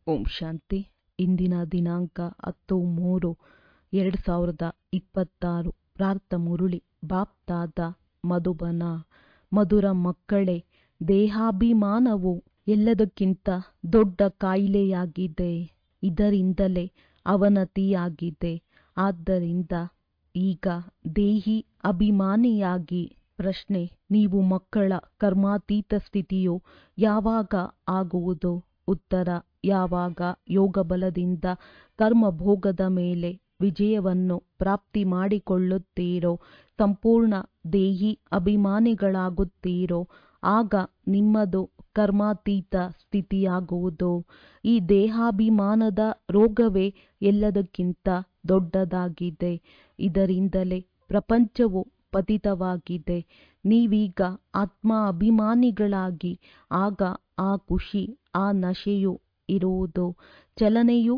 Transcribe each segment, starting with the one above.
ಓಂ ಶಾಂತಿ ಇಂದಿನ ದಿನಾಂಕ ಹತ್ತು ಮೂರು ಎರಡು ಸಾವಿರದ ಇಪ್ಪತ್ತಾರು ಪ್ರಾರ್ಥ ಮುರುಳಿ ಬಾಪ್ತಾದ ಮಧುಬನ ಮಧುರ ಮಕ್ಕಳೇ ದೇಹಾಭಿಮಾನವು ಎಲ್ಲದಕ್ಕಿಂತ ದೊಡ್ಡ ಕಾಯಿಲೆಯಾಗಿದೆ ಇದರಿಂದಲೇ ಅವನತಿಯಾಗಿದೆ ಆದ್ದರಿಂದ ಈಗ ದೇಹಿ ಅಭಿಮಾನಿಯಾಗಿ ಪ್ರಶ್ನೆ ನೀವು ಮಕ್ಕಳ ಕರ್ಮಾತೀತ ಸ್ಥಿತಿಯು ಯಾವಾಗ ಆಗುವುದು ಉತ್ತರ ಯಾವಾಗ ಯೋಗ ಬಲದಿಂದ ಕರ್ಮಭೋಗದ ಮೇಲೆ ವಿಜಯವನ್ನು ಪ್ರಾಪ್ತಿ ಮಾಡಿಕೊಳ್ಳುತ್ತೀರೋ ಸಂಪೂರ್ಣ ದೇಹಿ ಅಭಿಮಾನಿಗಳಾಗುತ್ತೀರೋ ಆಗ ನಿಮ್ಮದು ಕರ್ಮಾತೀತ ಸ್ಥಿತಿಯಾಗುವುದು ಈ ದೇಹಾಭಿಮಾನದ ರೋಗವೇ ಎಲ್ಲದಕ್ಕಿಂತ ದೊಡ್ಡದಾಗಿದೆ ಇದರಿಂದಲೇ ಪ್ರಪಂಚವು ಪತಿತವಾಗಿದೆ ನೀವೀಗ ಆತ್ಮ ಅಭಿಮಾನಿಗಳಾಗಿ ಆಗ ಆ ಖುಷಿ ಆ ನಶೆಯು ಇರುವುದು ಚಲನೆಯು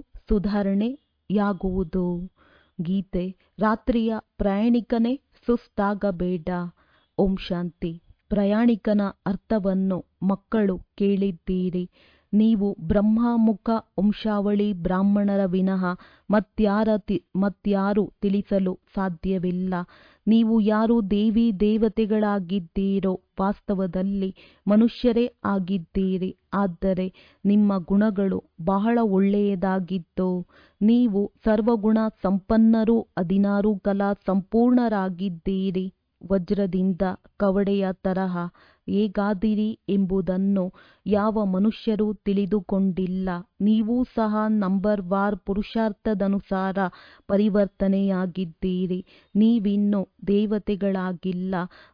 ಸುಧಾರಣೆಯಾಗುವುದು ಗೀತೆ ರಾತ್ರಿಯ ಪ್ರಯಾಣಿಕನೇ ಸುಸ್ತಾಗಬೇಡ ಓಂ ಶಾಂತಿ ಪ್ರಯಾಣಿಕನ ಅರ್ಥವನ್ನು ಮಕ್ಕಳು ಕೇಳಿದ್ದೀರಿ ನೀವು ಬ್ರಹ್ಮಮುಖ ವಂಶಾವಳಿ ಬ್ರಾಹ್ಮಣರ ವಿನಃ ಮತ್ಯಾರ ತಿ ಮತ್ಯಾರು ತಿಳಿಸಲು ಸಾಧ್ಯವಿಲ್ಲ ನೀವು ಯಾರು ದೇವಿ ದೇವತೆಗಳಾಗಿದ್ದೀರೋ ವಾಸ್ತವದಲ್ಲಿ ಮನುಷ್ಯರೇ ಆಗಿದ್ದೀರಿ ಆದರೆ ನಿಮ್ಮ ಗುಣಗಳು ಬಹಳ ಒಳ್ಳೆಯದಾಗಿತ್ತು ನೀವು ಸರ್ವಗುಣ ಸಂಪನ್ನರೂ ಹದಿನಾರು ಕಲಾ ಸಂಪೂರ್ಣರಾಗಿದ್ದೀರಿ ವಜ್ರದಿಂದ ಕವಡೆಯ ತರಹ ಹೇಗಾದಿರಿ ಎಂಬುದನ್ನು ಯಾವ ಮನುಷ್ಯರೂ ತಿಳಿದುಕೊಂಡಿಲ್ಲ ನೀವೂ ಸಹ ನಂಬರ್ ವಾರ್ ಪುರುಷಾರ್ಥದನುಸಾರ ಪರಿವರ್ತನೆಯಾಗಿದ್ದೀರಿ ನೀವಿನ್ನು ದೇವತೆಗಳಾಗಿಲ್ಲ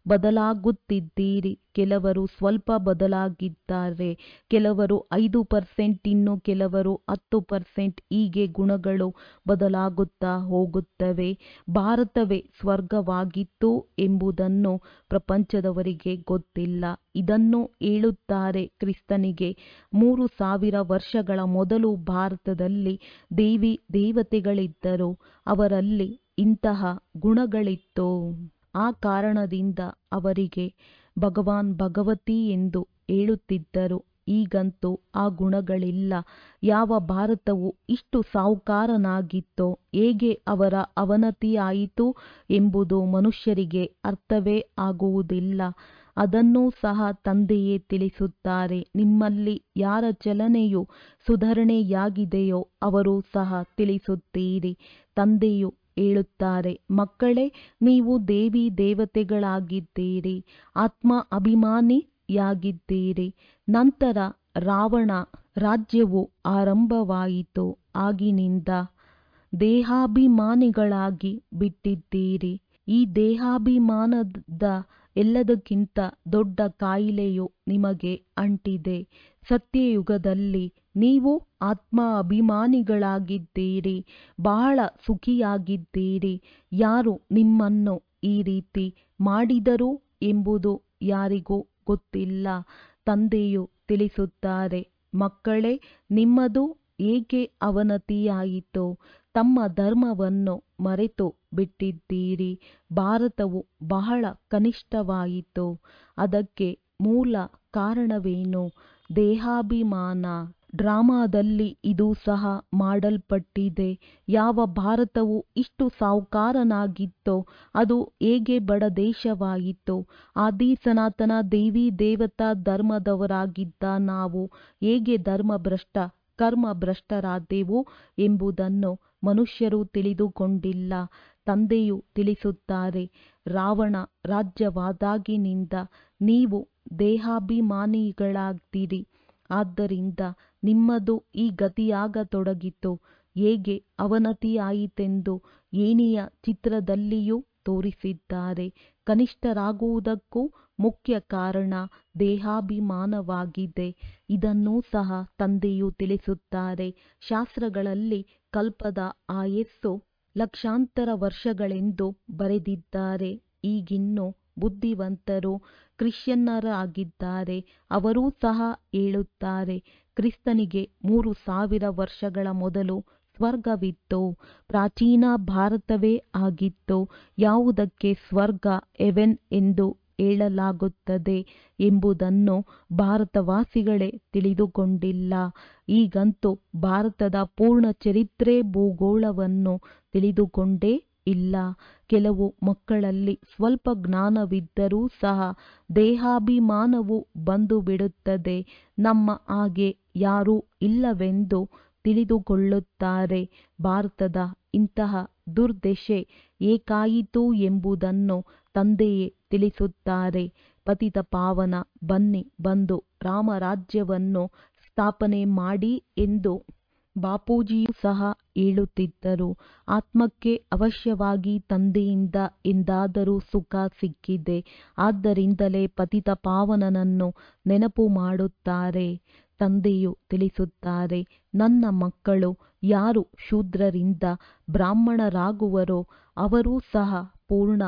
ಬದಲಾಗುತ್ತಿದ್ದೀರಿ ಕೆಲವರು ಸ್ವಲ್ಪ ಬದಲಾಗಿದ್ದಾರೆ ಕೆಲವರು ಐದು ಪರ್ಸೆಂಟ್ ಇನ್ನು ಕೆಲವರು ಹತ್ತು ಪರ್ಸೆಂಟ್ ಹೀಗೆ ಗುಣಗಳು ಬದಲಾಗುತ್ತಾ ಹೋಗುತ್ತವೆ ಭಾರತವೇ ಸ್ವರ್ಗವಾಗಿತ್ತು ಎಂಬುದನ್ನು ಪ್ರಪಂಚದವರಿಗೆ ಗೊತ್ತಿಲ್ಲ ಇದನ್ನು ಹೇಳುತ್ತಾರೆ ಕ್ರಿಸ್ತನಿಗೆ ಮೂರು ಸಾವಿರ ವರ್ಷಗಳ ಮೊದಲು ಭಾರತದಲ್ಲಿ ದೇವಿ ದೇವತೆಗಳಿದ್ದರು ಅವರಲ್ಲಿ ಇಂತಹ ಗುಣಗಳಿತ್ತು ಆ ಕಾರಣದಿಂದ ಅವರಿಗೆ ಭಗವಾನ್ ಭಗವತಿ ಎಂದು ಹೇಳುತ್ತಿದ್ದರು ಈಗಂತೂ ಆ ಗುಣಗಳಿಲ್ಲ ಯಾವ ಭಾರತವು ಇಷ್ಟು ಸಾಹುಕಾರನಾಗಿತ್ತೋ ಹೇಗೆ ಅವರ ಅವನತಿಯಾಯಿತು ಎಂಬುದು ಮನುಷ್ಯರಿಗೆ ಅರ್ಥವೇ ಆಗುವುದಿಲ್ಲ ಅದನ್ನೂ ಸಹ ತಂದೆಯೇ ತಿಳಿಸುತ್ತಾರೆ ನಿಮ್ಮಲ್ಲಿ ಯಾರ ಚಲನೆಯು ಸುಧಾರಣೆಯಾಗಿದೆಯೋ ಅವರು ಸಹ ತಿಳಿಸುತ್ತೀರಿ ತಂದೆಯು ಹೇಳುತ್ತಾರೆ ಮಕ್ಕಳೇ ನೀವು ದೇವಿ ದೇವತೆಗಳಾಗಿದ್ದೀರಿ ಆತ್ಮ ಅಭಿಮಾನಿಯಾಗಿದ್ದೀರಿ ನಂತರ ರಾವಣ ರಾಜ್ಯವು ಆರಂಭವಾಯಿತು ಆಗಿನಿಂದ ದೇಹಾಭಿಮಾನಿಗಳಾಗಿ ಬಿಟ್ಟಿದ್ದೀರಿ ಈ ದೇಹಾಭಿಮಾನದ ಎಲ್ಲದಕ್ಕಿಂತ ದೊಡ್ಡ ಕಾಯಿಲೆಯು ನಿಮಗೆ ಅಂಟಿದೆ ಸತ್ಯಯುಗದಲ್ಲಿ ನೀವು ಆತ್ಮ ಅಭಿಮಾನಿಗಳಾಗಿದ್ದೀರಿ ಬಹಳ ಸುಖಿಯಾಗಿದ್ದೀರಿ ಯಾರು ನಿಮ್ಮನ್ನು ಈ ರೀತಿ ಮಾಡಿದರು ಎಂಬುದು ಯಾರಿಗೂ ಗೊತ್ತಿಲ್ಲ ತಂದೆಯು ತಿಳಿಸುತ್ತಾರೆ ಮಕ್ಕಳೇ ನಿಮ್ಮದು ಏಕೆ ಅವನತಿಯಾಯಿತು ತಮ್ಮ ಧರ್ಮವನ್ನು ಮರೆತು ಬಿಟ್ಟಿದ್ದೀರಿ ಭಾರತವು ಬಹಳ ಕನಿಷ್ಠವಾಯಿತು ಅದಕ್ಕೆ ಮೂಲ ಕಾರಣವೇನು ದೇಹಾಭಿಮಾನ ಡ್ರಾಮಾದಲ್ಲಿ ಇದು ಸಹ ಮಾಡಲ್ಪಟ್ಟಿದೆ ಯಾವ ಭಾರತವು ಇಷ್ಟು ಸಾಹುಕಾರನಾಗಿತ್ತೋ ಅದು ಹೇಗೆ ಬಡ ದೇಶವಾಯಿತು ಆದಿ ಸನಾತನ ದೇವಿ ದೇವತಾ ಧರ್ಮದವರಾಗಿದ್ದ ನಾವು ಹೇಗೆ ಧರ್ಮಭ್ರಷ್ಟ ಕರ್ಮಭ್ರಷ್ಟರಾದೆವು ಎಂಬುದನ್ನು ಮನುಷ್ಯರು ತಿಳಿದುಕೊಂಡಿಲ್ಲ ತಂದೆಯು ತಿಳಿಸುತ್ತಾರೆ ರಾವಣ ರಾಜ್ಯವಾದಾಗಿನಿಂದ ನೀವು ದೇಹಾಭಿಮಾನಿಗಳಾಗ್ತೀರಿ ಆದ್ದರಿಂದ ನಿಮ್ಮದು ಈ ಗತಿಯಾಗತೊಡಗಿತು ಹೇಗೆ ಅವನತಿಯಾಯಿತೆಂದು ಏಣಿಯ ಚಿತ್ರದಲ್ಲಿಯೂ ತೋರಿಸಿದ್ದಾರೆ ಕನಿಷ್ಠರಾಗುವುದಕ್ಕೂ ಮುಖ್ಯ ಕಾರಣ ದೇಹಾಭಿಮಾನವಾಗಿದೆ ಇದನ್ನೂ ಸಹ ತಂದೆಯು ತಿಳಿಸುತ್ತಾರೆ ಶಾಸ್ತ್ರಗಳಲ್ಲಿ ಕಲ್ಪದ ಆಯಸ್ಸು ಲಕ್ಷಾಂತರ ವರ್ಷಗಳೆಂದು ಬರೆದಿದ್ದಾರೆ ಈಗಿನ್ನು ಬುದ್ಧಿವಂತರು ಕ್ರಿಶ್ಚಿಯನ್ನರಾಗಿದ್ದಾರೆ ಅವರೂ ಸಹ ಹೇಳುತ್ತಾರೆ ಕ್ರಿಸ್ತನಿಗೆ ಮೂರು ಸಾವಿರ ವರ್ಷಗಳ ಮೊದಲು ಸ್ವರ್ಗವಿತ್ತು ಪ್ರಾಚೀನ ಭಾರತವೇ ಆಗಿತ್ತು ಯಾವುದಕ್ಕೆ ಸ್ವರ್ಗ ಎವೆನ್ ಎಂದು ಹೇಳಲಾಗುತ್ತದೆ ಎಂಬುದನ್ನು ಭಾರತವಾಸಿಗಳೇ ತಿಳಿದುಕೊಂಡಿಲ್ಲ ಈಗಂತೂ ಭಾರತದ ಪೂರ್ಣ ಚರಿತ್ರೆ ಭೂಗೋಳವನ್ನು ತಿಳಿದುಕೊಂಡೇ ಇಲ್ಲ ಕೆಲವು ಮಕ್ಕಳಲ್ಲಿ ಸ್ವಲ್ಪ ಜ್ಞಾನವಿದ್ದರೂ ಸಹ ದೇಹಾಭಿಮಾನವು ಬಂದು ಬಿಡುತ್ತದೆ ನಮ್ಮ ಹಾಗೆ ಯಾರೂ ಇಲ್ಲವೆಂದು ತಿಳಿದುಕೊಳ್ಳುತ್ತಾರೆ ಭಾರತದ ಇಂತಹ ದುರ್ದಶೆ ಏಕಾಯಿತು ಎಂಬುದನ್ನು ತಂದೆಯೇ ತಿಳಿಸುತ್ತಾರೆ ಪತಿತ ಪಾವನ ಬನ್ನಿ ಬಂದು ರಾಮರಾಜ್ಯವನ್ನು ಸ್ಥಾಪನೆ ಮಾಡಿ ಎಂದು ಬಾಪೂಜಿಯೂ ಸಹ ಹೇಳುತ್ತಿದ್ದರು ಆತ್ಮಕ್ಕೆ ಅವಶ್ಯವಾಗಿ ತಂದೆಯಿಂದ ಎಂದಾದರೂ ಸುಖ ಸಿಕ್ಕಿದೆ ಆದ್ದರಿಂದಲೇ ಪತಿತ ಪಾವನನನ್ನು ನೆನಪು ಮಾಡುತ್ತಾರೆ ತಂದೆಯು ತಿಳಿಸುತ್ತಾರೆ ನನ್ನ ಮಕ್ಕಳು ಯಾರು ಶೂದ್ರರಿಂದ ಬ್ರಾಹ್ಮಣರಾಗುವರೋ ಅವರೂ ಸಹ ಪೂರ್ಣ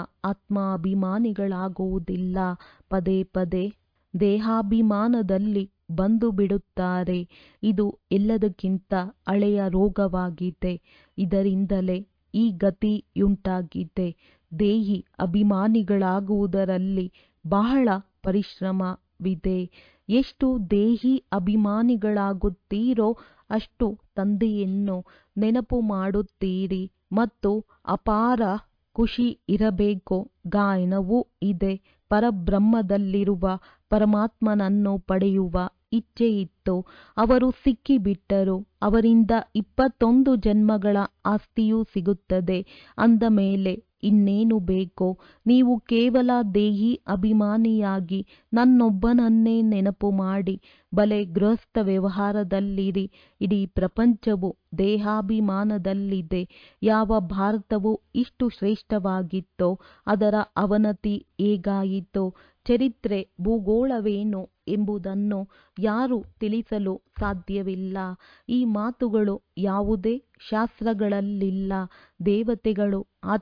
ಆತ್ಮಾಭಿಮಾನಿಗಳಾಗುವುದಿಲ್ಲ ಪದೇ ಪದೇ ದೇಹಾಭಿಮಾನದಲ್ಲಿ ಬಂದು ಬಿಡುತ್ತಾರೆ ಇದು ಎಲ್ಲದಕ್ಕಿಂತ ಹಳೆಯ ರೋಗವಾಗಿದೆ ಇದರಿಂದಲೇ ಈ ಗತಿಯುಂಟಾಗಿದೆ ದೇಹಿ ಅಭಿಮಾನಿಗಳಾಗುವುದರಲ್ಲಿ ಬಹಳ ಪರಿಶ್ರಮವಿದೆ ಎಷ್ಟು ದೇಹಿ ಅಭಿಮಾನಿಗಳಾಗುತ್ತೀರೋ ಅಷ್ಟು ತಂದೆಯನ್ನು ನೆನಪು ಮಾಡುತ್ತೀರಿ ಮತ್ತು ಅಪಾರ ಖುಷಿ ಇರಬೇಕು ಗಾಯನವೂ ಇದೆ ಪರಬ್ರಹ್ಮದಲ್ಲಿರುವ ಪರಮಾತ್ಮನನ್ನು ಪಡೆಯುವ ಇಚ್ಛೆಯಿತ್ತು ಅವರು ಸಿಕ್ಕಿಬಿಟ್ಟರು ಅವರಿಂದ ಇಪ್ಪತ್ತೊಂದು ಜನ್ಮಗಳ ಆಸ್ತಿಯೂ ಸಿಗುತ್ತದೆ ಅಂದ ಮೇಲೆ ಇನ್ನೇನು ಬೇಕು ನೀವು ಕೇವಲ ದೇಹಿ ಅಭಿಮಾನಿಯಾಗಿ ನನ್ನೊಬ್ಬನನ್ನೇ ನೆನಪು ಮಾಡಿ ಬಲೆ ಗೃಹಸ್ಥ ವ್ಯವಹಾರದಲ್ಲಿರಿ ಇಡೀ ಪ್ರಪಂಚವು ದೇಹಾಭಿಮಾನದಲ್ಲಿದೆ ಯಾವ ಭಾರತವು ಇಷ್ಟು ಶ್ರೇಷ್ಠವಾಗಿತ್ತೋ ಅದರ ಅವನತಿ ಹೇಗಾಯಿತೋ ಚರಿತ್ರೆ ಭೂಗೋಳವೇನು ಎಂಬುದನ್ನು ಯಾರೂ ತಿಳಿಸಲು ಸಾಧ್ಯವಿಲ್ಲ ಈ ಮಾತುಗಳು ಯಾವುದೇ ಶಾಸ್ತ್ರಗಳಲ್ಲಿಲ್ಲ ದೇವತೆಗಳು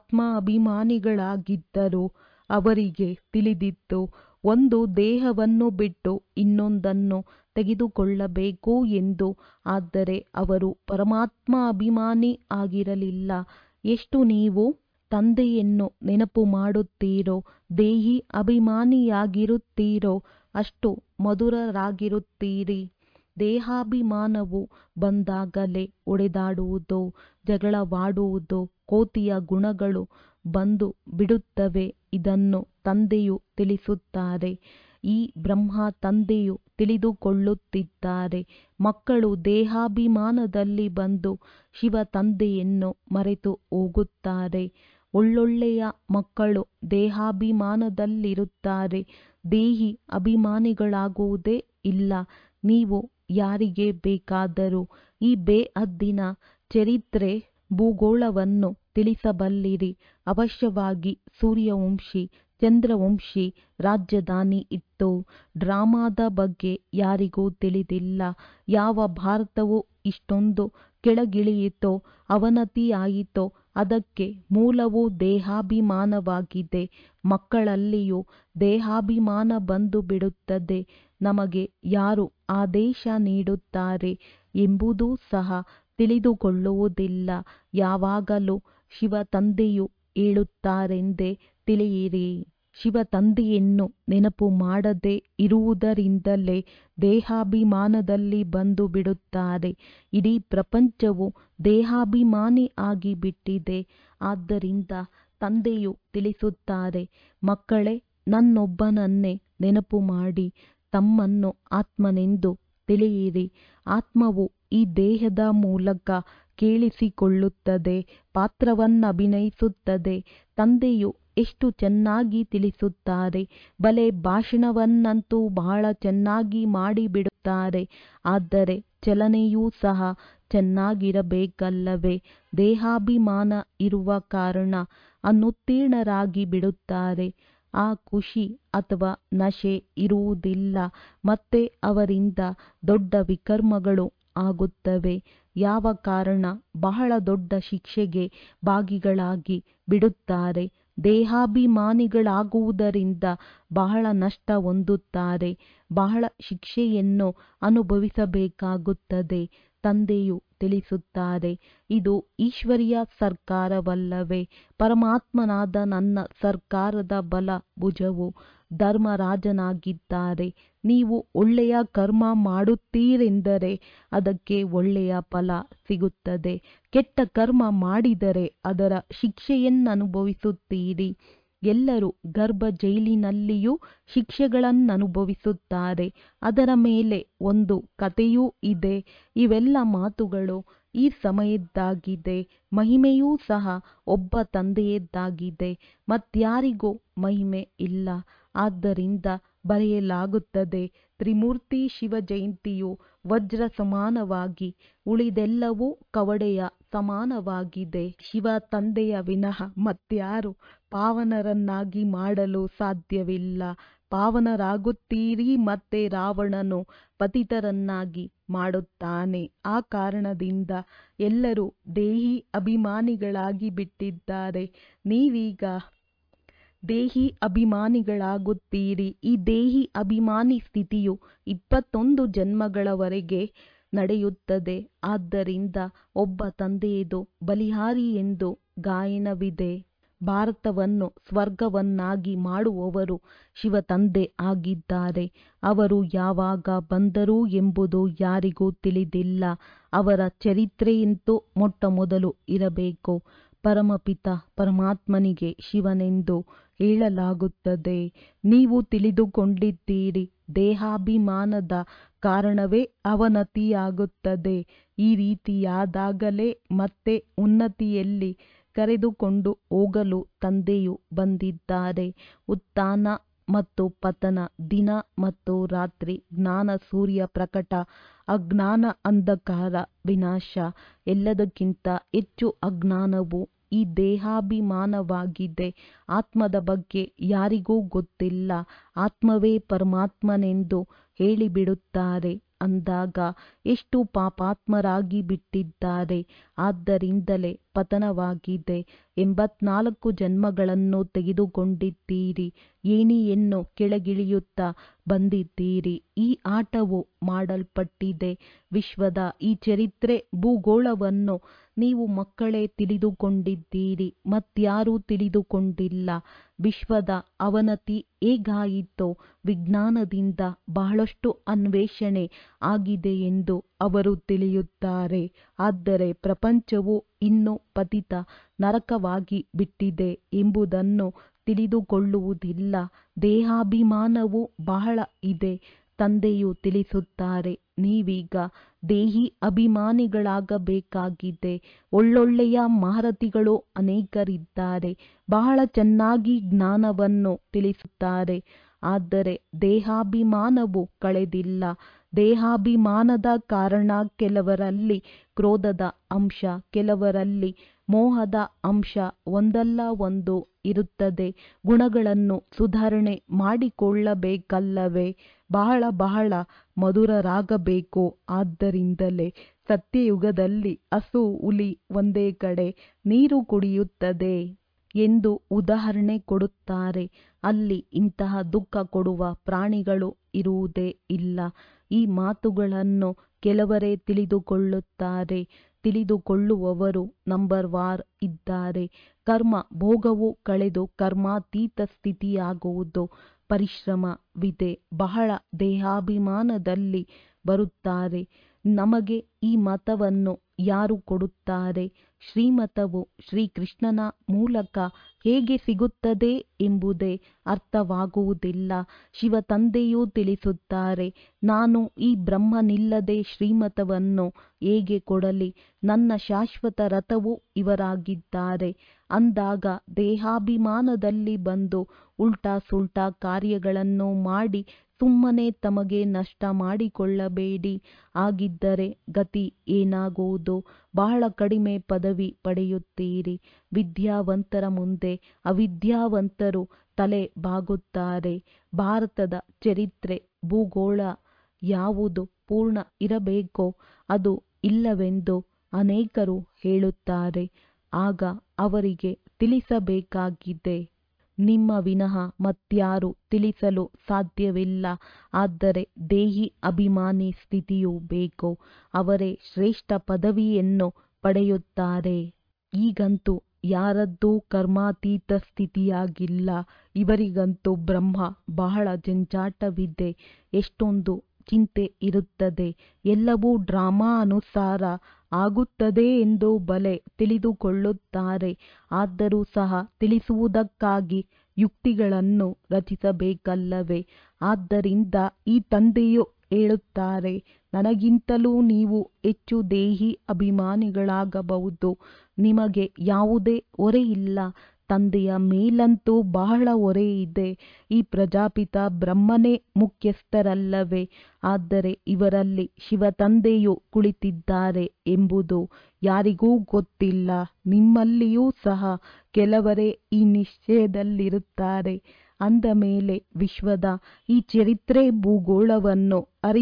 ಆತ್ಮಾಭಿಮಾನಿಗಳಾಗಿದ್ದರು ಅವರಿಗೆ ತಿಳಿದಿತ್ತು ಒಂದು ದೇಹವನ್ನು ಬಿಟ್ಟು ಇನ್ನೊಂದನ್ನು ತೆಗೆದುಕೊಳ್ಳಬೇಕು ಎಂದು ಆದರೆ ಅವರು ಪರಮಾತ್ಮ ಅಭಿಮಾನಿ ಆಗಿರಲಿಲ್ಲ ಎಷ್ಟು ನೀವು ತಂದೆಯನ್ನು ನೆನಪು ಮಾಡುತ್ತೀರೋ ದೇಹಿ ಅಭಿಮಾನಿಯಾಗಿರುತ್ತೀರೋ ಅಷ್ಟು ಮಧುರರಾಗಿರುತ್ತೀರಿ ದೇಹಾಭಿಮಾನವು ಬಂದಾಗಲೇ ಒಡೆದಾಡುವುದು ಜಗಳವಾಡುವುದು ಕೋತಿಯ ಗುಣಗಳು ಬಂದು ಬಿಡುತ್ತವೆ ಇದನ್ನು ತಂದೆಯು ತಿಳಿಸುತ್ತಾರೆ ಈ ಬ್ರಹ್ಮ ತಂದೆಯು ತಿಳಿದುಕೊಳ್ಳುತ್ತಿದ್ದಾರೆ ಮಕ್ಕಳು ದೇಹಾಭಿಮಾನದಲ್ಲಿ ಬಂದು ಶಿವ ತಂದೆಯನ್ನು ಮರೆತು ಹೋಗುತ್ತಾರೆ ಒಳ್ಳೊಳ್ಳೆಯ ಮಕ್ಕಳು ದೇಹಾಭಿಮಾನದಲ್ಲಿರುತ್ತಾರೆ ದೇಹಿ ಅಭಿಮಾನಿಗಳಾಗುವುದೇ ಇಲ್ಲ ನೀವು ಯಾರಿಗೆ ಬೇಕಾದರೂ ಈ ಬೇಹದ್ದಿನ ಚರಿತ್ರೆ ಭೂಗೋಳವನ್ನು ತಿಳಿಸಬಲ್ಲಿರಿ ಅವಶ್ಯವಾಗಿ ಸೂರ್ಯವಂಶಿ ಚಂದ್ರವಂಶಿ ರಾಜಧಾನಿ ಇತ್ತು ಡ್ರಾಮಾದ ಬಗ್ಗೆ ಯಾರಿಗೂ ತಿಳಿದಿಲ್ಲ ಯಾವ ಭಾರತವು ಇಷ್ಟೊಂದು ಕೆಳಗಿಳಿಯಿತೋ ಅವನತಿಯಾಯಿತೋ ಅದಕ್ಕೆ ಮೂಲವು ದೇಹಾಭಿಮಾನವಾಗಿದೆ ಮಕ್ಕಳಲ್ಲಿಯೂ ದೇಹಾಭಿಮಾನ ಬಂದು ಬಿಡುತ್ತದೆ ನಮಗೆ ಯಾರು ಆದೇಶ ನೀಡುತ್ತಾರೆ ಎಂಬುದೂ ಸಹ ತಿಳಿದುಕೊಳ್ಳುವುದಿಲ್ಲ ಯಾವಾಗಲೂ ಶಿವ ತಂದೆಯು ಹೇಳುತ್ತಾರೆಂದೇ ತಿಳಿಯಿರಿ ಶಿವ ತಂದೆಯನ್ನು ನೆನಪು ಮಾಡದೆ ಇರುವುದರಿಂದಲೇ ದೇಹಾಭಿಮಾನದಲ್ಲಿ ಬಂದು ಬಿಡುತ್ತಾರೆ ಇಡೀ ಪ್ರಪಂಚವು ದೇಹಾಭಿಮಾನಿ ಆಗಿಬಿಟ್ಟಿದೆ ಆದ್ದರಿಂದ ತಂದೆಯು ತಿಳಿಸುತ್ತಾರೆ ಮಕ್ಕಳೇ ನನ್ನೊಬ್ಬನನ್ನೇ ನೆನಪು ಮಾಡಿ ತಮ್ಮನ್ನು ಆತ್ಮನೆಂದು ತಿಳಿಯಿರಿ ಆತ್ಮವು ಈ ದೇಹದ ಮೂಲಕ ಕೇಳಿಸಿಕೊಳ್ಳುತ್ತದೆ ಪಾತ್ರವನ್ನಭಿನಯಿಸುತ್ತದೆ ತಂದೆಯು ಎಷ್ಟು ಚೆನ್ನಾಗಿ ತಿಳಿಸುತ್ತಾರೆ ಬಲೆ ಭಾಷಣವನ್ನಂತೂ ಬಹಳ ಚೆನ್ನಾಗಿ ಮಾಡಿಬಿಡುತ್ತಾರೆ ಆದರೆ ಚಲನೆಯೂ ಸಹ ಚೆನ್ನಾಗಿರಬೇಕಲ್ಲವೇ ದೇಹಾಭಿಮಾನ ಇರುವ ಕಾರಣ ಅನುತ್ತೀರ್ಣರಾಗಿ ಬಿಡುತ್ತಾರೆ ಆ ಖುಷಿ ಅಥವಾ ನಶೆ ಇರುವುದಿಲ್ಲ ಮತ್ತೆ ಅವರಿಂದ ದೊಡ್ಡ ವಿಕರ್ಮಗಳು ಆಗುತ್ತವೆ ಯಾವ ಕಾರಣ ಬಹಳ ದೊಡ್ಡ ಶಿಕ್ಷೆಗೆ ಭಾಗಿಗಳಾಗಿ ಬಿಡುತ್ತಾರೆ ದೇಹಾಭಿಮಾನಿಗಳಾಗುವುದರಿಂದ ಬಹಳ ನಷ್ಟ ಹೊಂದುತ್ತಾರೆ ಬಹಳ ಶಿಕ್ಷೆಯನ್ನು ಅನುಭವಿಸಬೇಕಾಗುತ್ತದೆ ತಂದೆಯು ತಿಳಿಸುತ್ತಾರೆ ಇದು ಈಶ್ವರಿಯ ಸರ್ಕಾರವಲ್ಲವೇ ಪರಮಾತ್ಮನಾದ ನನ್ನ ಸರ್ಕಾರದ ಬಲ ಭುಜವು ಧರ್ಮರಾಜನಾಗಿದ್ದಾರೆ ನೀವು ಒಳ್ಳೆಯ ಕರ್ಮ ಮಾಡುತ್ತೀರೆಂದರೆ ಅದಕ್ಕೆ ಒಳ್ಳೆಯ ಫಲ ಸಿಗುತ್ತದೆ ಕೆಟ್ಟ ಕರ್ಮ ಮಾಡಿದರೆ ಅದರ ಶಿಕ್ಷೆಯನ್ನನುಭವಿಸುತ್ತೀರಿ ಎಲ್ಲರೂ ಗರ್ಭ ಜೈಲಿನಲ್ಲಿಯೂ ಶಿಕ್ಷೆಗಳನ್ನನುಭವಿಸುತ್ತಾರೆ ಅದರ ಮೇಲೆ ಒಂದು ಕಥೆಯೂ ಇದೆ ಇವೆಲ್ಲ ಮಾತುಗಳು ಈ ಸಮಯದ್ದಾಗಿದೆ ಮಹಿಮೆಯೂ ಸಹ ಒಬ್ಬ ತಂದೆಯದ್ದಾಗಿದೆ ಮತ್ಯಾರಿಗೂ ಮಹಿಮೆ ಇಲ್ಲ ಆದ್ದರಿಂದ ಬರೆಯಲಾಗುತ್ತದೆ ತ್ರಿಮೂರ್ತಿ ಶಿವ ಜಯಂತಿಯು ವಜ್ರ ಸಮಾನವಾಗಿ ಉಳಿದೆಲ್ಲವೂ ಕವಡೆಯ ಸಮಾನವಾಗಿದೆ ಶಿವ ತಂದೆಯ ವಿನಃ ಮತ್ಯಾರು ಪಾವನರನ್ನಾಗಿ ಮಾಡಲು ಸಾಧ್ಯವಿಲ್ಲ ಪಾವನರಾಗುತ್ತೀರಿ ಮತ್ತೆ ರಾವಣನು ಪತಿತರನ್ನಾಗಿ ಮಾಡುತ್ತಾನೆ ಆ ಕಾರಣದಿಂದ ಎಲ್ಲರೂ ದೇಹಿ ಅಭಿಮಾನಿಗಳಾಗಿ ಬಿಟ್ಟಿದ್ದಾರೆ ನೀವೀಗ ದೇಹಿ ಅಭಿಮಾನಿಗಳಾಗುತ್ತೀರಿ ಈ ದೇಹಿ ಅಭಿಮಾನಿ ಸ್ಥಿತಿಯು ಇಪ್ಪತ್ತೊಂದು ಜನ್ಮಗಳವರೆಗೆ ನಡೆಯುತ್ತದೆ ಆದ್ದರಿಂದ ಒಬ್ಬ ತಂದೆಯದು ಬಲಿಹಾರಿ ಎಂದು ಗಾಯನವಿದೆ ಭಾರತವನ್ನು ಸ್ವರ್ಗವನ್ನಾಗಿ ಮಾಡುವವರು ಶಿವ ತಂದೆ ಆಗಿದ್ದಾರೆ ಅವರು ಯಾವಾಗ ಬಂದರು ಎಂಬುದು ಯಾರಿಗೂ ತಿಳಿದಿಲ್ಲ ಅವರ ಚರಿತ್ರೆಯಂತೂ ಮೊಟ್ಟ ಮೊದಲು ಇರಬೇಕು ಪರಮಪಿತ ಪರಮಾತ್ಮನಿಗೆ ಶಿವನೆಂದು ಹೇಳಲಾಗುತ್ತದೆ ನೀವು ತಿಳಿದುಕೊಂಡಿದ್ದೀರಿ ದೇಹಾಭಿಮಾನದ ಕಾರಣವೇ ಅವನತಿಯಾಗುತ್ತದೆ ಈ ರೀತಿಯಾದಾಗಲೇ ಮತ್ತೆ ಉನ್ನತಿಯಲ್ಲಿ ಕರೆದುಕೊಂಡು ಹೋಗಲು ತಂದೆಯು ಬಂದಿದ್ದಾರೆ ಉತ್ಥಾನ ಮತ್ತು ಪತನ ದಿನ ಮತ್ತು ರಾತ್ರಿ ಜ್ಞಾನ ಸೂರ್ಯ ಪ್ರಕಟ ಅಜ್ಞಾನ ಅಂಧಕಾರ ವಿನಾಶ ಎಲ್ಲದಕ್ಕಿಂತ ಹೆಚ್ಚು ಅಜ್ಞಾನವು ಈ ದೇಹಾಭಿಮಾನವಾಗಿದೆ ಆತ್ಮದ ಬಗ್ಗೆ ಯಾರಿಗೂ ಗೊತ್ತಿಲ್ಲ ಆತ್ಮವೇ ಪರಮಾತ್ಮನೆಂದು ಹೇಳಿಬಿಡುತ್ತಾರೆ ಅಂದಾಗ ಎಷ್ಟು ಪಾಪಾತ್ಮರಾಗಿ ಬಿಟ್ಟಿದ್ದಾರೆ ಆದ್ದರಿಂದಲೇ ಪತನವಾಗಿದೆ ಎಂಬತ್ನಾಲ್ಕು ಜನ್ಮಗಳನ್ನು ತೆಗೆದುಕೊಂಡಿದ್ದೀರಿ ಏಣಿಯನ್ನು ಕೆಳಗಿಳಿಯುತ್ತಾ ಬಂದಿದ್ದೀರಿ ಈ ಆಟವು ಮಾಡಲ್ಪಟ್ಟಿದೆ ವಿಶ್ವದ ಈ ಚರಿತ್ರೆ ಭೂಗೋಳವನ್ನು ನೀವು ಮಕ್ಕಳೇ ತಿಳಿದುಕೊಂಡಿದ್ದೀರಿ ಮತ್ಯಾರೂ ತಿಳಿದುಕೊಂಡಿಲ್ಲ ವಿಶ್ವದ ಅವನತಿ ಹೇಗಾಯಿತೋ ವಿಜ್ಞಾನದಿಂದ ಬಹಳಷ್ಟು ಅನ್ವೇಷಣೆ ಆಗಿದೆ ಎಂದು ಅವರು ತಿಳಿಯುತ್ತಾರೆ ಆದರೆ ಪ್ರಪಂಚವು ಇನ್ನೂ ಪತಿತ ನರಕವಾಗಿ ಬಿಟ್ಟಿದೆ ಎಂಬುದನ್ನು ತಿಳಿದುಕೊಳ್ಳುವುದಿಲ್ಲ ದೇಹಾಭಿಮಾನವು ಬಹಳ ಇದೆ ತಂದೆಯು ತಿಳಿಸುತ್ತಾರೆ ನೀವೀಗ ದೇಹಿ ಅಭಿಮಾನಿಗಳಾಗಬೇಕಾಗಿದೆ ಒಳ್ಳೊಳ್ಳೆಯ ಮಹಾರಥಿಗಳು ಅನೇಕರಿದ್ದಾರೆ ಬಹಳ ಚೆನ್ನಾಗಿ ಜ್ಞಾನವನ್ನು ತಿಳಿಸುತ್ತಾರೆ ಆದರೆ ದೇಹಾಭಿಮಾನವು ಕಳೆದಿಲ್ಲ ದೇಹಾಭಿಮಾನದ ಕಾರಣ ಕೆಲವರಲ್ಲಿ ಕ್ರೋಧದ ಅಂಶ ಕೆಲವರಲ್ಲಿ ಮೋಹದ ಅಂಶ ಒಂದಲ್ಲ ಒಂದು ಇರುತ್ತದೆ ಗುಣಗಳನ್ನು ಸುಧಾರಣೆ ಮಾಡಿಕೊಳ್ಳಬೇಕಲ್ಲವೇ ಬಹಳ ಬಹಳ ಮಧುರರಾಗಬೇಕು ಆದ್ದರಿಂದಲೇ ಸತ್ಯಯುಗದಲ್ಲಿ ಹಸು ಹುಲಿ ಒಂದೇ ಕಡೆ ನೀರು ಕುಡಿಯುತ್ತದೆ ಎಂದು ಉದಾಹರಣೆ ಕೊಡುತ್ತಾರೆ ಅಲ್ಲಿ ಇಂತಹ ದುಃಖ ಕೊಡುವ ಪ್ರಾಣಿಗಳು ಇರುವುದೇ ಇಲ್ಲ ಈ ಮಾತುಗಳನ್ನು ಕೆಲವರೇ ತಿಳಿದುಕೊಳ್ಳುತ್ತಾರೆ ತಿಳಿದುಕೊಳ್ಳುವವರು ನಂಬರ್ ವಾರ್ ಇದ್ದಾರೆ ಕರ್ಮ ಭೋಗವು ಕಳೆದು ಕರ್ಮಾತೀತ ಸ್ಥಿತಿಯಾಗುವುದು ಪರಿಶ್ರಮವಿದೆ ಬಹಳ ದೇಹಾಭಿಮಾನದಲ್ಲಿ ಬರುತ್ತಾರೆ ನಮಗೆ ಈ ಮತವನ್ನು ಯಾರು ಕೊಡುತ್ತಾರೆ ಶ್ರೀಮತವು ಶ್ರೀಕೃಷ್ಣನ ಮೂಲಕ ಹೇಗೆ ಸಿಗುತ್ತದೆ ಎಂಬುದೇ ಅರ್ಥವಾಗುವುದಿಲ್ಲ ಶಿವ ತಂದೆಯೂ ತಿಳಿಸುತ್ತಾರೆ ನಾನು ಈ ಬ್ರಹ್ಮನಿಲ್ಲದೆ ಶ್ರೀಮತವನ್ನು ಹೇಗೆ ಕೊಡಲಿ ನನ್ನ ಶಾಶ್ವತ ರಥವು ಇವರಾಗಿದ್ದಾರೆ ಅಂದಾಗ ದೇಹಾಭಿಮಾನದಲ್ಲಿ ಬಂದು ಉಲ್ಟಾ ಸುಲ್ಟಾ ಕಾರ್ಯಗಳನ್ನು ಮಾಡಿ ಸುಮ್ಮನೆ ತಮಗೆ ನಷ್ಟ ಮಾಡಿಕೊಳ್ಳಬೇಡಿ ಆಗಿದ್ದರೆ ಗತಿ ಏನಾಗುವುದು ಬಹಳ ಕಡಿಮೆ ಪದವಿ ಪಡೆಯುತ್ತೀರಿ ವಿದ್ಯಾವಂತರ ಮುಂದೆ ಅವಿದ್ಯಾವಂತರು ತಲೆ ಬಾಗುತ್ತಾರೆ ಭಾರತದ ಚರಿತ್ರೆ ಭೂಗೋಳ ಯಾವುದು ಪೂರ್ಣ ಇರಬೇಕೋ ಅದು ಇಲ್ಲವೆಂದು ಅನೇಕರು ಹೇಳುತ್ತಾರೆ ಆಗ ಅವರಿಗೆ ತಿಳಿಸಬೇಕಾಗಿದೆ ನಿಮ್ಮ ವಿನಃ ಮತ್ಯಾರು ತಿಳಿಸಲು ಸಾಧ್ಯವಿಲ್ಲ ಆದರೆ ದೇಹಿ ಅಭಿಮಾನಿ ಸ್ಥಿತಿಯು ಬೇಕು ಅವರೇ ಶ್ರೇಷ್ಠ ಪದವಿಯನ್ನು ಪಡೆಯುತ್ತಾರೆ ಈಗಂತೂ ಯಾರದ್ದೂ ಕರ್ಮಾತೀತ ಸ್ಥಿತಿಯಾಗಿಲ್ಲ ಇವರಿಗಂತೂ ಬ್ರಹ್ಮ ಬಹಳ ಜಂಜಾಟವಿದೆ ಎಷ್ಟೊಂದು ಚಿಂತೆ ಇರುತ್ತದೆ ಎಲ್ಲವೂ ಡ್ರಾಮಾ ಅನುಸಾರ ಆಗುತ್ತದೆ ಎಂದು ಬಲೆ ತಿಳಿದುಕೊಳ್ಳುತ್ತಾರೆ ಆದರೂ ಸಹ ತಿಳಿಸುವುದಕ್ಕಾಗಿ ಯುಕ್ತಿಗಳನ್ನು ರಚಿಸಬೇಕಲ್ಲವೇ ಆದ್ದರಿಂದ ಈ ತಂದೆಯು ಹೇಳುತ್ತಾರೆ ನನಗಿಂತಲೂ ನೀವು ಹೆಚ್ಚು ದೇಹಿ ಅಭಿಮಾನಿಗಳಾಗಬಹುದು ನಿಮಗೆ ಯಾವುದೇ ಹೊರೆಯಿಲ್ಲ ತಂದೆಯ ಮೇಲಂತೂ ಬಹಳ ಹೊರೆ ಇದೆ ಈ ಪ್ರಜಾಪಿತ ಬ್ರಹ್ಮನೇ ಮುಖ್ಯಸ್ಥರಲ್ಲವೇ ಆದರೆ ಇವರಲ್ಲಿ ಶಿವ ತಂದೆಯು ಕುಳಿತಿದ್ದಾರೆ ಎಂಬುದು ಯಾರಿಗೂ ಗೊತ್ತಿಲ್ಲ ನಿಮ್ಮಲ್ಲಿಯೂ ಸಹ ಕೆಲವರೇ ಈ ನಿಶ್ಚಯದಲ್ಲಿರುತ್ತಾರೆ ಅಂದ ಮೇಲೆ ವಿಶ್ವದ ಈ ಚರಿತ್ರೆ ಭೂಗೋಳವನ್ನು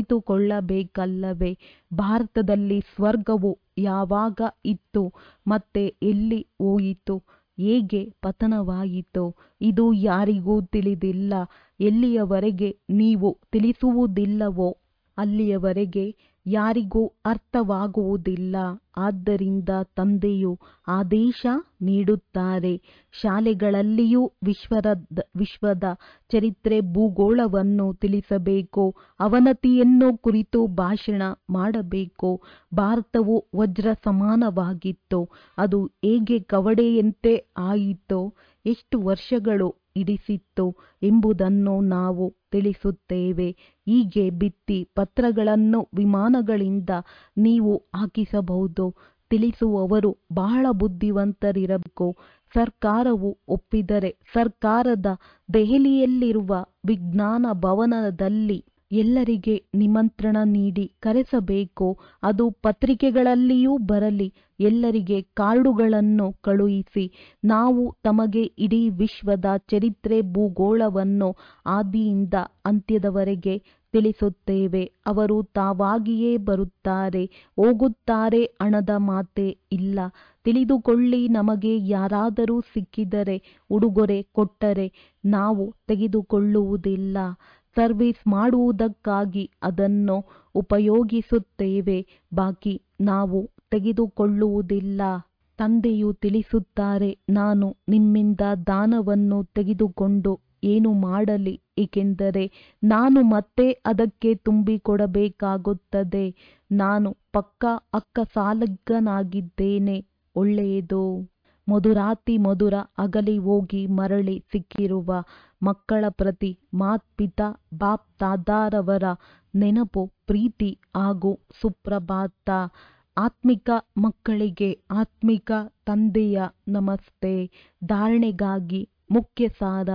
ಅರಿತುಕೊಳ್ಳಬೇಕಲ್ಲವೇ ಭಾರತದಲ್ಲಿ ಸ್ವರ್ಗವು ಯಾವಾಗ ಇತ್ತು ಮತ್ತೆ ಎಲ್ಲಿ ಹೋಯಿತು ಹೇಗೆ ಪತನವಾಯಿತು ಇದು ಯಾರಿಗೂ ತಿಳಿದಿಲ್ಲ ಎಲ್ಲಿಯವರೆಗೆ ನೀವು ತಿಳಿಸುವುದಿಲ್ಲವೋ ಅಲ್ಲಿಯವರೆಗೆ ಯಾರಿಗೂ ಅರ್ಥವಾಗುವುದಿಲ್ಲ ಆದ್ದರಿಂದ ತಂದೆಯು ಆದೇಶ ನೀಡುತ್ತಾರೆ ಶಾಲೆಗಳಲ್ಲಿಯೂ ವಿಶ್ವದ ವಿಶ್ವದ ಚರಿತ್ರೆ ಭೂಗೋಳವನ್ನು ತಿಳಿಸಬೇಕು ಅವನತಿಯನ್ನು ಕುರಿತು ಭಾಷಣ ಮಾಡಬೇಕು ಭಾರತವು ವಜ್ರ ಸಮಾನವಾಗಿತ್ತು ಅದು ಹೇಗೆ ಕವಡೆಯಂತೆ ಆಯಿತೋ ಎಷ್ಟು ವರ್ಷಗಳು ಹಿಡಿಸಿತ್ತು ಎಂಬುದನ್ನು ನಾವು ತಿಳಿಸುತ್ತೇವೆ ಹೀಗೆ ಭಿತ್ತಿ ಪತ್ರಗಳನ್ನು ವಿಮಾನಗಳಿಂದ ನೀವು ಹಾಕಿಸಬಹುದು ತಿಳಿಸುವವರು ಬಹಳ ಬುದ್ಧಿವಂತರಿರಬೇಕು ಸರ್ಕಾರವು ಒಪ್ಪಿದರೆ ಸರ್ಕಾರದ ದೆಹಲಿಯಲ್ಲಿರುವ ವಿಜ್ಞಾನ ಭವನದಲ್ಲಿ ಎಲ್ಲರಿಗೆ ನಿಮಂತ್ರಣ ನೀಡಿ ಕರೆಸಬೇಕು ಅದು ಪತ್ರಿಕೆಗಳಲ್ಲಿಯೂ ಬರಲಿ ಎಲ್ಲರಿಗೆ ಕಾರ್ಡುಗಳನ್ನು ಕಳುಹಿಸಿ ನಾವು ತಮಗೆ ಇಡೀ ವಿಶ್ವದ ಚರಿತ್ರೆ ಭೂಗೋಳವನ್ನು ಆದಿಯಿಂದ ಅಂತ್ಯದವರೆಗೆ ತಿಳಿಸುತ್ತೇವೆ ಅವರು ತಾವಾಗಿಯೇ ಬರುತ್ತಾರೆ ಹೋಗುತ್ತಾರೆ ಹಣದ ಮಾತೆ ಇಲ್ಲ ತಿಳಿದುಕೊಳ್ಳಿ ನಮಗೆ ಯಾರಾದರೂ ಸಿಕ್ಕಿದರೆ ಉಡುಗೊರೆ ಕೊಟ್ಟರೆ ನಾವು ತೆಗೆದುಕೊಳ್ಳುವುದಿಲ್ಲ ಸರ್ವಿಸ್ ಮಾಡುವುದಕ್ಕಾಗಿ ಅದನ್ನು ಉಪಯೋಗಿಸುತ್ತೇವೆ ಬಾಕಿ ನಾವು ತೆಗೆದುಕೊಳ್ಳುವುದಿಲ್ಲ ತಂದೆಯು ತಿಳಿಸುತ್ತಾರೆ ನಾನು ನಿಮ್ಮಿಂದ ದಾನವನ್ನು ತೆಗೆದುಕೊಂಡು ಏನು ಮಾಡಲಿ ಏಕೆಂದರೆ ನಾನು ಮತ್ತೆ ಅದಕ್ಕೆ ತುಂಬಿಕೊಡಬೇಕಾಗುತ್ತದೆ ನಾನು ಪಕ್ಕ ಅಕ್ಕ ಸಾಲಿಗನಾಗಿದ್ದೇನೆ ಒಳ್ಳೆಯದು ಮಧುರಾತಿ ಮಧುರ ಅಗಲಿ ಹೋಗಿ ಮರಳಿ ಸಿಕ್ಕಿರುವ ಮಕ್ಕಳ ಪ್ರತಿ ಮಾತ್ಪಿತಾ ಬಾಪ್ ತಾದಾರವರ ನೆನಪು ಪ್ರೀತಿ ಹಾಗೂ ಸುಪ್ರಭಾತ ಆತ್ಮಿಕ ಮಕ್ಕಳಿಗೆ ಆತ್ಮಿಕ ತಂದೆಯ ನಮಸ್ತೆ ಧಾರಣೆಗಾಗಿ ಮುಖ್ಯ ಸಾರ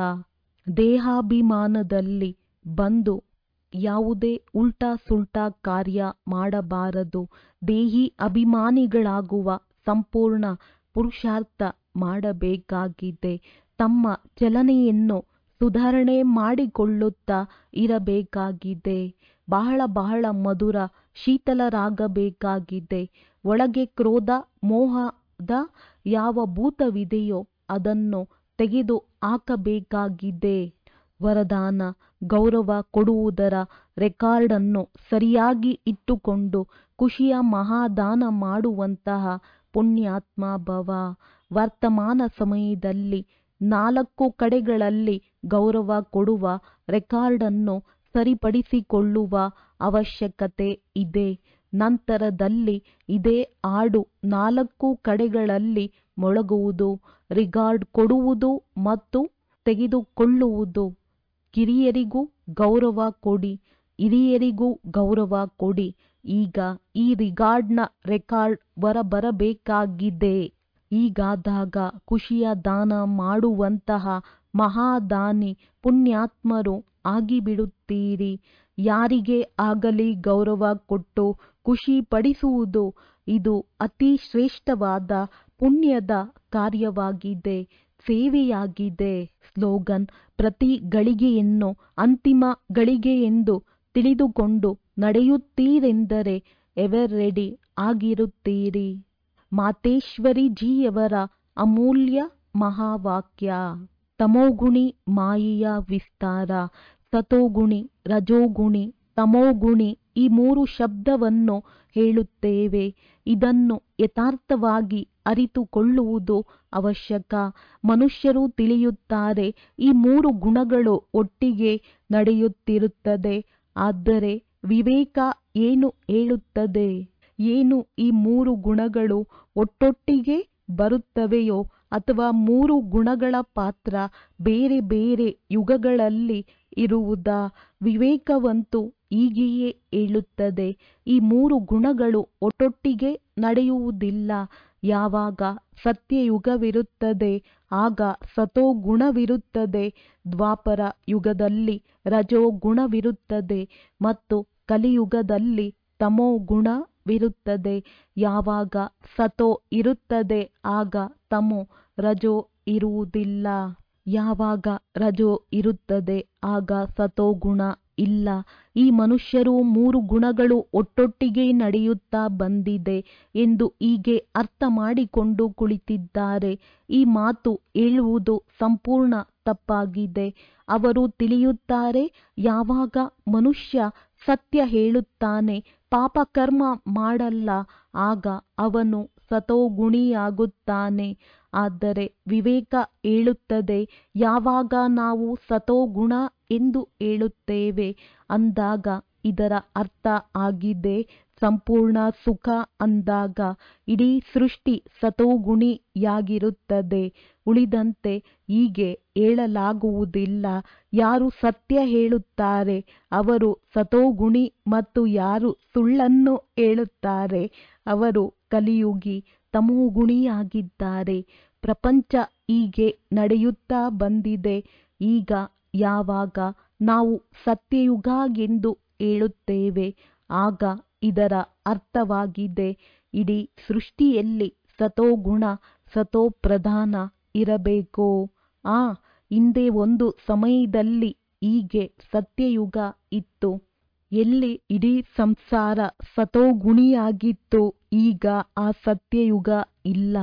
ದೇಹಾಭಿಮಾನದಲ್ಲಿ ಬಂದು ಯಾವುದೇ ಉಲ್ಟಾ ಸುಲ್ಟಾ ಕಾರ್ಯ ಮಾಡಬಾರದು ದೇಹಿ ಅಭಿಮಾನಿಗಳಾಗುವ ಸಂಪೂರ್ಣ ಪುರುಷಾರ್ಥ ಮಾಡಬೇಕಾಗಿದೆ ತಮ್ಮ ಚಲನೆಯನ್ನು ಸುಧಾರಣೆ ಮಾಡಿಕೊಳ್ಳುತ್ತಾ ಇರಬೇಕಾಗಿದೆ ಬಹಳ ಬಹಳ ಮಧುರ ಶೀತಲರಾಗಬೇಕಾಗಿದೆ ಒಳಗೆ ಕ್ರೋಧ ಮೋಹದ ಯಾವ ಭೂತವಿದೆಯೋ ಅದನ್ನು ತೆಗೆದು ಹಾಕಬೇಕಾಗಿದೆ ವರದಾನ ಗೌರವ ಕೊಡುವುದರ ರೆಕಾರ್ಡನ್ನು ಸರಿಯಾಗಿ ಇಟ್ಟುಕೊಂಡು ಖುಷಿಯ ಮಹಾದಾನ ಮಾಡುವಂತಹ ಪುಣ್ಯಾತ್ಮ ಭವ ವರ್ತಮಾನ ಸಮಯದಲ್ಲಿ ನಾಲ್ಕು ಕಡೆಗಳಲ್ಲಿ ಗೌರವ ಕೊಡುವ ರೆಕಾರ್ಡನ್ನು ಸರಿಪಡಿಸಿಕೊಳ್ಳುವ ಅವಶ್ಯಕತೆ ಇದೆ ನಂತರದಲ್ಲಿ ಇದೇ ಹಾಡು ನಾಲ್ಕು ಕಡೆಗಳಲ್ಲಿ ಮೊಳಗುವುದು ರಿಗಾರ್ಡ್ ಕೊಡುವುದು ಮತ್ತು ತೆಗೆದುಕೊಳ್ಳುವುದು ಕಿರಿಯರಿಗೂ ಗೌರವ ಕೊಡಿ ಹಿರಿಯರಿಗೂ ಗೌರವ ಕೊಡಿ ಈಗ ಈ ರಿಗಾರ್ಡ್ನ ರೆಕಾರ್ಡ್ ಹೊರಬರಬೇಕಾಗಿದೆ ಹೀಗಾದಾಗ ಖುಷಿಯ ದಾನ ಮಾಡುವಂತಹ ಮಹಾದಾನಿ ಪುಣ್ಯಾತ್ಮರು ಆಗಿಬಿಡುತ್ತೀರಿ ಯಾರಿಗೇ ಆಗಲಿ ಗೌರವ ಕೊಟ್ಟು ಖುಷಿ ಪಡಿಸುವುದು ಇದು ಅತಿ ಶ್ರೇಷ್ಠವಾದ ಪುಣ್ಯದ ಕಾರ್ಯವಾಗಿದೆ ಸೇವೆಯಾಗಿದೆ ಸ್ಲೋಗನ್ ಪ್ರತಿ ಗಳಿಗೆಯನ್ನು ಅಂತಿಮ ಗಳಿಗೆಯೆಂದು ತಿಳಿದುಕೊಂಡು ನಡೆಯುತ್ತೀರೆಂದರೆ ಎವರ್ ರೆಡಿ ಆಗಿರುತ್ತೀರಿ ಮಾತೇಶ್ವರಿಜಿಯವರ ಅಮೂಲ್ಯ ಮಹಾವಾಕ್ಯ ತಮೋಗುಣಿ ಮಾಯೆಯ ವಿಸ್ತಾರ ಸತೋಗುಣಿ ರಜೋಗುಣಿ ತಮೋಗುಣಿ ಈ ಮೂರು ಶಬ್ದವನ್ನು ಹೇಳುತ್ತೇವೆ ಇದನ್ನು ಯಥಾರ್ಥವಾಗಿ ಅರಿತುಕೊಳ್ಳುವುದು ಅವಶ್ಯಕ ಮನುಷ್ಯರು ತಿಳಿಯುತ್ತಾರೆ ಈ ಮೂರು ಗುಣಗಳು ಒಟ್ಟಿಗೆ ನಡೆಯುತ್ತಿರುತ್ತದೆ ಆದರೆ ವಿವೇಕ ಏನು ಹೇಳುತ್ತದೆ ಏನು ಈ ಮೂರು ಗುಣಗಳು ಒಟ್ಟೊಟ್ಟಿಗೆ ಬರುತ್ತವೆಯೋ ಅಥವಾ ಮೂರು ಗುಣಗಳ ಪಾತ್ರ ಬೇರೆ ಬೇರೆ ಯುಗಗಳಲ್ಲಿ ಇರುವುದಾ ವಿವೇಕವಂತೂ ಹೀಗೆಯೇ ಹೇಳುತ್ತದೆ ಈ ಮೂರು ಗುಣಗಳು ಒಟ್ಟೊಟ್ಟಿಗೆ ನಡೆಯುವುದಿಲ್ಲ ಯಾವಾಗ ಸತ್ಯಯುಗವಿರುತ್ತದೆ ಆಗ ಸತೋಗುಣವಿರುತ್ತದೆ ದ್ವಾಪರ ಯುಗದಲ್ಲಿ ರಜೋಗುಣವಿರುತ್ತದೆ ಮತ್ತು ಕಲಿಯುಗದಲ್ಲಿ ತಮೋಗುಣವಿರುತ್ತದೆ ಯಾವಾಗ ಸತೋ ಇರುತ್ತದೆ ಆಗ ತಮೋ ರಜೋ ಇರುವುದಿಲ್ಲ ಯಾವಾಗ ರಜೋ ಇರುತ್ತದೆ ಆಗ ಸತೋಗುಣ ಇಲ್ಲ ಈ ಮನುಷ್ಯರು ಮೂರು ಗುಣಗಳು ಒಟ್ಟೊಟ್ಟಿಗೆ ನಡೆಯುತ್ತಾ ಬಂದಿದೆ ಎಂದು ಹೀಗೆ ಅರ್ಥ ಮಾಡಿಕೊಂಡು ಕುಳಿತಿದ್ದಾರೆ ಈ ಮಾತು ಹೇಳುವುದು ಸಂಪೂರ್ಣ ತಪ್ಪಾಗಿದೆ ಅವರು ತಿಳಿಯುತ್ತಾರೆ ಯಾವಾಗ ಮನುಷ್ಯ ಸತ್ಯ ಹೇಳುತ್ತಾನೆ ಪಾಪಕರ್ಮ ಮಾಡಲ್ಲ ಆಗ ಅವನು ಸತೋಗುಣಿಯಾಗುತ್ತಾನೆ ಆದರೆ ವಿವೇಕ ಹೇಳುತ್ತದೆ ಯಾವಾಗ ನಾವು ಸತೋಗುಣ ಎಂದು ಹೇಳುತ್ತೇವೆ ಅಂದಾಗ ಇದರ ಅರ್ಥ ಆಗಿದೆ ಸಂಪೂರ್ಣ ಸುಖ ಅಂದಾಗ ಇಡೀ ಸೃಷ್ಟಿ ಸತೋಗುಣಿಯಾಗಿರುತ್ತದೆ ಉಳಿದಂತೆ ಹೀಗೆ ಹೇಳಲಾಗುವುದಿಲ್ಲ ಯಾರು ಸತ್ಯ ಹೇಳುತ್ತಾರೆ ಅವರು ಸತೋಗುಣಿ ಮತ್ತು ಯಾರು ಸುಳ್ಳನ್ನು ಹೇಳುತ್ತಾರೆ ಅವರು ಕಲಿಯುಗಿ ತಮೋಗುಣಿಯಾಗಿದ್ದಾರೆ ಪ್ರಪಂಚ ಹೀಗೆ ನಡೆಯುತ್ತಾ ಬಂದಿದೆ ಈಗ ಯಾವಾಗ ನಾವು ಸತ್ಯಯುಗ ಎಂದು ಹೇಳುತ್ತೇವೆ ಆಗ ಇದರ ಅರ್ಥವಾಗಿದೆ ಇಡೀ ಸೃಷ್ಟಿಯಲ್ಲಿ ಸತೋಗುಣ ಸತೋಪ್ರಧಾನ ಇರಬೇಕು ಆ ಹಿಂದೆ ಒಂದು ಸಮಯದಲ್ಲಿ ಹೀಗೆ ಸತ್ಯಯುಗ ಇತ್ತು ಎಲ್ಲಿ ಇಡೀ ಸಂಸಾರ ಸತೋಗುಣಿಯಾಗಿತ್ತು ಈಗ ಆ ಸತ್ಯಯುಗ ಇಲ್ಲ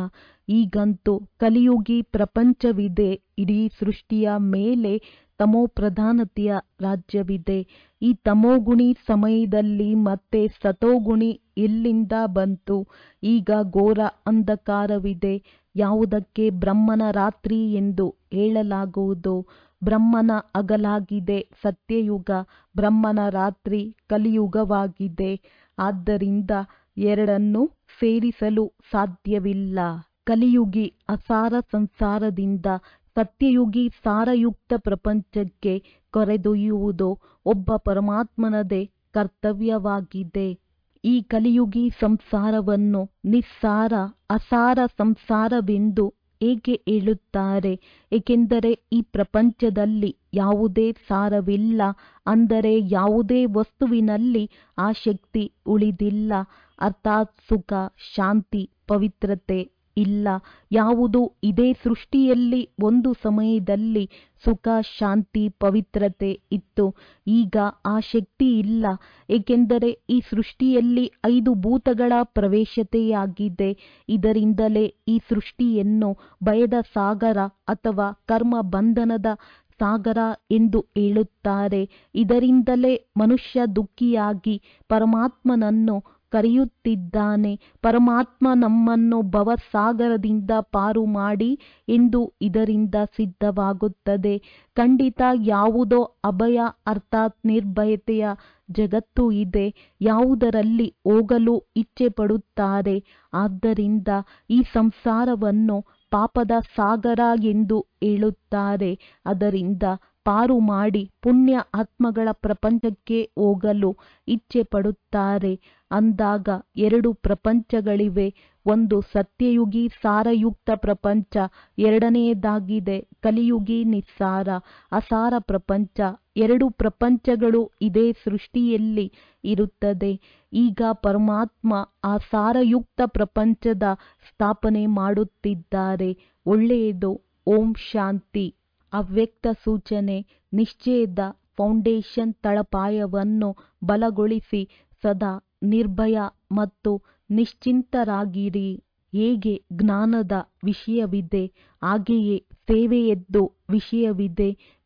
ಈಗಂತೂ ಕಲಿಯುಗಿ ಪ್ರಪಂಚವಿದೆ ಇಡೀ ಸೃಷ್ಟಿಯ ಮೇಲೆ ತಮೋಪ್ರಧಾನತೆಯ ರಾಜ್ಯವಿದೆ ಈ ತಮೋಗುಣಿ ಸಮಯದಲ್ಲಿ ಮತ್ತೆ ಸತೋಗುಣಿ ಎಲ್ಲಿಂದ ಬಂತು ಈಗ ಘೋರ ಅಂಧಕಾರವಿದೆ ಯಾವುದಕ್ಕೆ ಬ್ರಹ್ಮನ ರಾತ್ರಿ ಎಂದು ಹೇಳಲಾಗುವುದು ಬ್ರಹ್ಮನ ಹಗಲಾಗಿದೆ ಸತ್ಯಯುಗ ಬ್ರಹ್ಮನ ರಾತ್ರಿ ಕಲಿಯುಗವಾಗಿದೆ ಆದ್ದರಿಂದ ಎರಡನ್ನೂ ಸೇರಿಸಲು ಸಾಧ್ಯವಿಲ್ಲ ಕಲಿಯುಗಿ ಅಸಾರ ಸಂಸಾರದಿಂದ ಸತ್ಯಯುಗಿ ಸಾರಯುಕ್ತ ಪ್ರಪಂಚಕ್ಕೆ ಕರೆದೊಯ್ಯುವುದು ಒಬ್ಬ ಪರಮಾತ್ಮನದೇ ಕರ್ತವ್ಯವಾಗಿದೆ ಈ ಕಲಿಯುಗಿ ಸಂಸಾರವನ್ನು ನಿಸ್ಸಾರ ಅಸಾರ ಸಂಸಾರವೆಂದು ಏಕೆ ಹೇಳುತ್ತಾರೆ ಏಕೆಂದರೆ ಈ ಪ್ರಪಂಚದಲ್ಲಿ ಯಾವುದೇ ಸಾರವಿಲ್ಲ ಅಂದರೆ ಯಾವುದೇ ವಸ್ತುವಿನಲ್ಲಿ ಆಸಕ್ತಿ ಉಳಿದಿಲ್ಲ ಅರ್ಥಾತ್ ಸುಖ ಶಾಂತಿ ಪವಿತ್ರತೆ ಇಲ್ಲ ಯಾವುದು ಇದೇ ಸೃಷ್ಟಿಯಲ್ಲಿ ಒಂದು ಸಮಯದಲ್ಲಿ ಸುಖ ಶಾಂತಿ ಪವಿತ್ರತೆ ಇತ್ತು ಈಗ ಆ ಶಕ್ತಿ ಇಲ್ಲ ಏಕೆಂದರೆ ಈ ಸೃಷ್ಟಿಯಲ್ಲಿ ಐದು ಭೂತಗಳ ಪ್ರವೇಶತೆಯಾಗಿದೆ ಇದರಿಂದಲೇ ಈ ಸೃಷ್ಟಿಯನ್ನು ಭಯದ ಸಾಗರ ಅಥವಾ ಕರ್ಮ ಬಂಧನದ ಸಾಗರ ಎಂದು ಹೇಳುತ್ತಾರೆ ಇದರಿಂದಲೇ ಮನುಷ್ಯ ದುಃಖಿಯಾಗಿ ಪರಮಾತ್ಮನನ್ನು ಕರೆಯುತ್ತಿದ್ದಾನೆ ಪರಮಾತ್ಮ ನಮ್ಮನ್ನು ಭವಸಾಗರದಿಂದ ಪಾರು ಮಾಡಿ ಎಂದು ಇದರಿಂದ ಸಿದ್ಧವಾಗುತ್ತದೆ ಖಂಡಿತ ಯಾವುದೋ ಅಭಯ ಅರ್ಥಾತ್ ನಿರ್ಭಯತೆಯ ಜಗತ್ತು ಇದೆ ಯಾವುದರಲ್ಲಿ ಹೋಗಲು ಇಚ್ಛೆ ಪಡುತ್ತಾರೆ ಆದ್ದರಿಂದ ಈ ಸಂಸಾರವನ್ನು ಪಾಪದ ಸಾಗರ ಎಂದು ಹೇಳುತ್ತಾರೆ ಅದರಿಂದ ಪಾರು ಮಾಡಿ ಪುಣ್ಯ ಆತ್ಮಗಳ ಪ್ರಪಂಚಕ್ಕೆ ಹೋಗಲು ಇಚ್ಛೆ ಪಡುತ್ತಾರೆ ಅಂದಾಗ ಎರಡು ಪ್ರಪಂಚಗಳಿವೆ ಒಂದು ಸತ್ಯಯುಗಿ ಸಾರಯುಕ್ತ ಪ್ರಪಂಚ ಎರಡನೆಯದಾಗಿದೆ ಕಲಿಯುಗಿ ನಿಸ್ಸಾರ ಅಸಾರ ಪ್ರಪಂಚ ಎರಡು ಪ್ರಪಂಚಗಳು ಇದೇ ಸೃಷ್ಟಿಯಲ್ಲಿ ಇರುತ್ತದೆ ಈಗ ಪರಮಾತ್ಮ ಆ ಸಾರಯುಕ್ತ ಪ್ರಪಂಚದ ಸ್ಥಾಪನೆ ಮಾಡುತ್ತಿದ್ದಾರೆ ಒಳ್ಳೆಯದು ಓಂ ಶಾಂತಿ ಅವ್ಯಕ್ತ ಸೂಚನೆ ನಿಶ್ಚಯದ ಫೌಂಡೇಶನ್ ತಳಪಾಯವನ್ನು ಬಲಗೊಳಿಸಿ ಸದಾ ನಿರ್ಭಯ ಮತ್ತು ನಿಶ್ಚಿಂತರಾಗಿರಿ ಹೇಗೆ ಜ್ಞಾನದ ವಿಷಯವಿದೆ ಹಾಗೆಯೇ ಸೇವೆಯದ್ದು ವಿಷಯವಿದೆ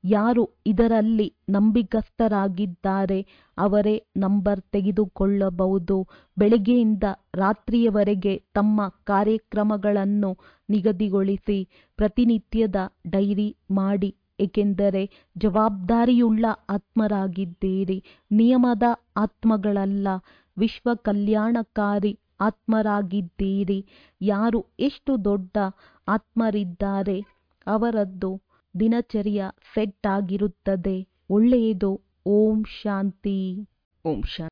ಯಾರು ಇದರಲ್ಲಿ ನಂಬಿಗಸ್ತರಾಗಿದ್ದಾರೆ ಅವರೇ ನಂಬರ್ ತೆಗೆದುಕೊಳ್ಳಬಹುದು ಬೆಳಗ್ಗೆಯಿಂದ ರಾತ್ರಿಯವರೆಗೆ ತಮ್ಮ ಕಾರ್ಯಕ್ರಮಗಳನ್ನು ನಿಗದಿಗೊಳಿಸಿ ಪ್ರತಿನಿತ್ಯದ ಡೈರಿ ಮಾಡಿ ಏಕೆಂದರೆ ಜವಾಬ್ದಾರಿಯುಳ್ಳ ಆತ್ಮರಾಗಿದ್ದೀರಿ ನಿಯಮದ ಆತ್ಮಗಳಲ್ಲ ವಿಶ್ವ ಕಲ್ಯಾಣಕಾರಿ ಆತ್ಮರಾಗಿದ್ದೀರಿ ಯಾರು ಎಷ್ಟು ದೊಡ್ಡ ಆತ್ಮರಿದ್ದಾರೆ ಅವರದ್ದು ದಿನಚರ್ಯ ಸೆಟ್ ಆಗಿರುತ್ತದೆ ಒಳ್ಳೆಯದು ಓಂ ಶಾಂತಿ ಓಂ ಶಾಂತಿ